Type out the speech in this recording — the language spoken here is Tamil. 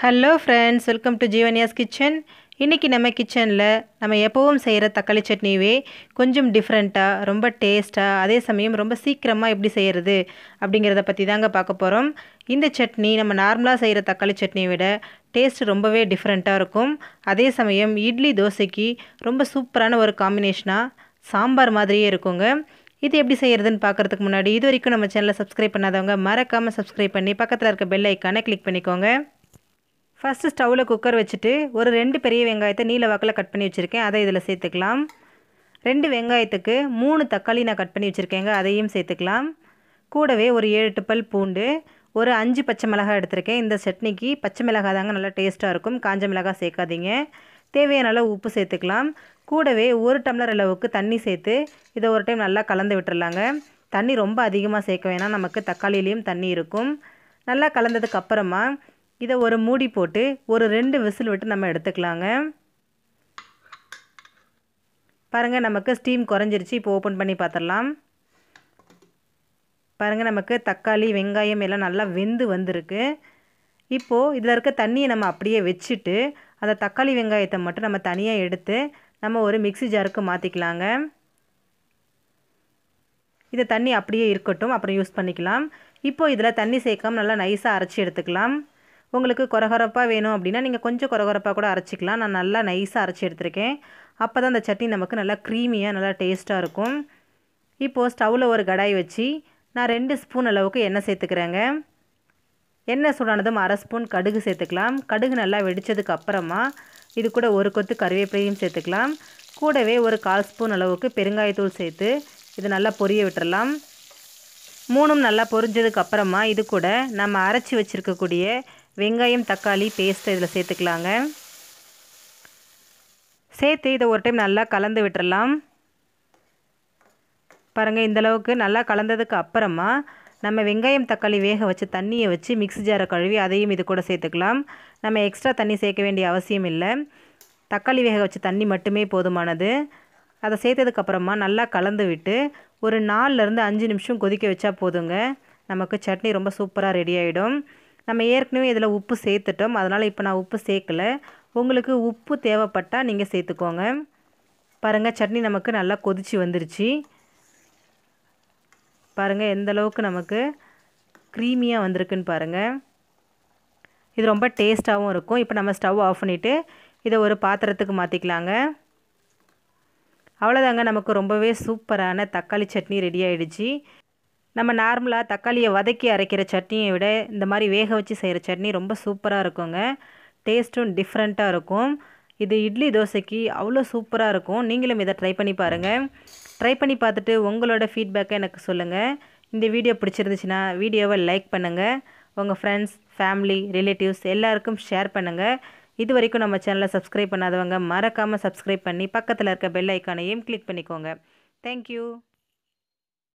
hello friends welcome to Jeevaniya's kitchen இன்றைக்கி நம்ம கிச்சனில் நம்ம எப்போவும் செய்கிற தக்காளி சட்னிவே கொஞ்சம் டிஃப்ரெண்ட்டாக ரொம்ப டேஸ்ட்டாக அதே சமயம் ரொம்ப சீக்கிரமாக எப்படி செய்கிறது அப்படிங்கிறத பற்றி தாங்க பார்க்க போகிறோம் இந்த சட்னி நம்ம நார்மலாக செய்கிற தக்காளி சட்னியை விட டேஸ்ட் ரொம்பவே டிஃப்ரெண்ட்டாக இருக்கும் அதே சமயம் இட்லி தோசைக்கு ரொம்ப சூப்பரான ஒரு காம்பினேஷனாக சாம்பார் மாதிரியே இருக்குங்க இது எப்படி செய்கிறதுன்னு பார்க்குறதுக்கு முன்னாடி இது வரைக்கும் நம்ம சேனலை சப்ஸ்கிரைப் பண்ணாதவங்க மறக்காமல் சப்ஸ்கிரைப் பண்ணி பக்கத்தில் இருக்க பெல் ஐக்கானை கிளிக் பண்ணிக்கோங்க ஃபஸ்ட்டு ஸ்டவ்வில் குக்கர் வச்சுட்டு ஒரு ரெண்டு பெரிய வெங்காயத்தை நீல வாக்கில் கட் பண்ணி வச்சுருக்கேன் அதை இதில் சேர்த்துக்கலாம் ரெண்டு வெங்காயத்துக்கு மூணு தக்காளி நான் கட் பண்ணி வச்சுருக்கேங்க அதையும் சேர்த்துக்கலாம் கூடவே ஒரு ஏழு எட்டு பல் பூண்டு ஒரு அஞ்சு பச்சை மிளகாய் எடுத்திருக்கேன் இந்த சட்னிக்கு பச்சை மிளகாய் தாங்க நல்லா டேஸ்ட்டாக இருக்கும் காஞ்ச மிளகாய் சேர்க்காதீங்க தேவையான அளவு உப்பு சேர்த்துக்கலாம் கூடவே ஒரு டம்ளர் அளவுக்கு தண்ணி சேர்த்து இதை ஒரு டைம் நல்லா கலந்து விட்டுறலாங்க தண்ணி ரொம்ப அதிகமாக சேர்க்க வேணாம் நமக்கு தக்காளியிலையும் தண்ணி இருக்கும் நல்லா கலந்ததுக்கு அப்புறமா இதை ஒரு மூடி போட்டு ஒரு ரெண்டு விசில் விட்டு நம்ம எடுத்துக்கலாங்க பாருங்கள் நமக்கு ஸ்டீம் குறைஞ்சிருச்சு இப்போ ஓப்பன் பண்ணி பார்த்துடலாம் பாருங்கள் நமக்கு தக்காளி வெங்காயம் எல்லாம் நல்லா வெந்து வந்திருக்கு இப்போது இதில் இருக்க தண்ணியை நம்ம அப்படியே வச்சுட்டு அந்த தக்காளி வெங்காயத்தை மட்டும் நம்ம தனியாக எடுத்து நம்ம ஒரு மிக்சி ஜாருக்கு மாற்றிக்கலாங்க இது தண்ணி அப்படியே இருக்கட்டும் அப்புறம் யூஸ் பண்ணிக்கலாம் இப்போது இதில் தண்ணி சேர்க்காம நல்லா நைஸாக அரைச்சி எடுத்துக்கலாம் உங்களுக்கு கொரகொரப்பாக வேணும் அப்படின்னா நீங்கள் கொஞ்சம் கொரகொரப்பாக கூட அரைச்சிக்கலாம் நான் நல்லா நைஸாக அரைச்சி எடுத்திருக்கேன் அப்போ தான் அந்த சட்னி நமக்கு நல்லா க்ரீமியாக நல்லா டேஸ்ட்டாக இருக்கும் இப்போது ஸ்டவ்வில் ஒரு கடாய் வச்சு நான் ரெண்டு ஸ்பூன் அளவுக்கு எண்ணெய் சேர்த்துக்கிறேங்க எண்ணெய் சூடானதும் அரை ஸ்பூன் கடுகு சேர்த்துக்கலாம் கடுகு நல்லா வெடித்ததுக்கு அப்புறமா இது கூட ஒரு கொத்து கருவேப்பிலையும் சேர்த்துக்கலாம் கூடவே ஒரு கால் ஸ்பூன் அளவுக்கு பெருங்காயத்தூள் சேர்த்து இது நல்லா பொரிய விட்டுறலாம் மூணும் நல்லா பொரிஞ்சதுக்கு அப்புறமா இது கூட நம்ம அரைச்சி வச்சுருக்கக்கூடிய வெங்காயம் தக்காளி பேஸ்ட்டை இதில் சேர்த்துக்கலாங்க சேர்த்து இதை ஒரு டைம் நல்லா கலந்து விட்டுறலாம் பாருங்கள் இந்தளவுக்கு நல்லா கலந்ததுக்கு அப்புறமா நம்ம வெங்காயம் தக்காளி வேக வச்சு தண்ணியை வச்சு மிக்ஸி ஜாரை கழுவி அதையும் இது கூட சேர்த்துக்கலாம் நம்ம எக்ஸ்ட்ரா தண்ணி சேர்க்க வேண்டிய அவசியம் இல்லை தக்காளி வேக வச்ச தண்ணி மட்டுமே போதுமானது அதை சேர்த்ததுக்கப்புறமா நல்லா கலந்து விட்டு ஒரு நாலுலேருந்து அஞ்சு நிமிஷம் கொதிக்க வச்சா போதுங்க நமக்கு சட்னி ரொம்ப சூப்பராக ரெடி ஆகிடும் நம்ம ஏற்கனவே இதில் உப்பு சேர்த்துட்டோம் அதனால் இப்போ நான் உப்பு சேர்க்கலை உங்களுக்கு உப்பு தேவைப்பட்டால் நீங்கள் சேர்த்துக்கோங்க பாருங்கள் சட்னி நமக்கு நல்லா கொதித்து வந்துருச்சு பாருங்கள் எந்த அளவுக்கு நமக்கு க்ரீமியாக வந்திருக்குன்னு பாருங்கள் இது ரொம்ப டேஸ்ட்டாகவும் இருக்கும் இப்போ நம்ம ஸ்டவ் ஆஃப் பண்ணிவிட்டு இதை ஒரு பாத்திரத்துக்கு மாற்றிக்கலாங்க அவ்வளோதாங்க நமக்கு ரொம்பவே சூப்பரான தக்காளி சட்னி ரெடி ஆகிடுச்சு நம்ம நார்மலாக தக்காளியை வதக்கி அரைக்கிற சட்னியை விட இந்த மாதிரி வேக வச்சு செய்கிற சட்னி ரொம்ப சூப்பராக இருக்குங்க டேஸ்ட்டும் டிஃப்ரெண்ட்டாக இருக்கும் இது இட்லி தோசைக்கு அவ்வளோ சூப்பராக இருக்கும் நீங்களும் இதை ட்ரை பண்ணி பாருங்கள் ட்ரை பண்ணி பார்த்துட்டு உங்களோட ஃபீட்பேக்கை எனக்கு சொல்லுங்கள் இந்த வீடியோ பிடிச்சிருந்துச்சுன்னா வீடியோவை லைக் பண்ணுங்கள் உங்கள் ஃப்ரெண்ட்ஸ் ஃபேமிலி ரிலேட்டிவ்ஸ் எல்லாருக்கும் ஷேர் பண்ணுங்கள் இது வரைக்கும் நம்ம சேனலை சப்ஸ்கிரைப் பண்ணாதவங்க மறக்காமல் சப்ஸ்கிரைப் பண்ணி பக்கத்தில் இருக்க பெல் ஐக்கானையும் கிளிக் பண்ணிக்கோங்க தேங்க்யூ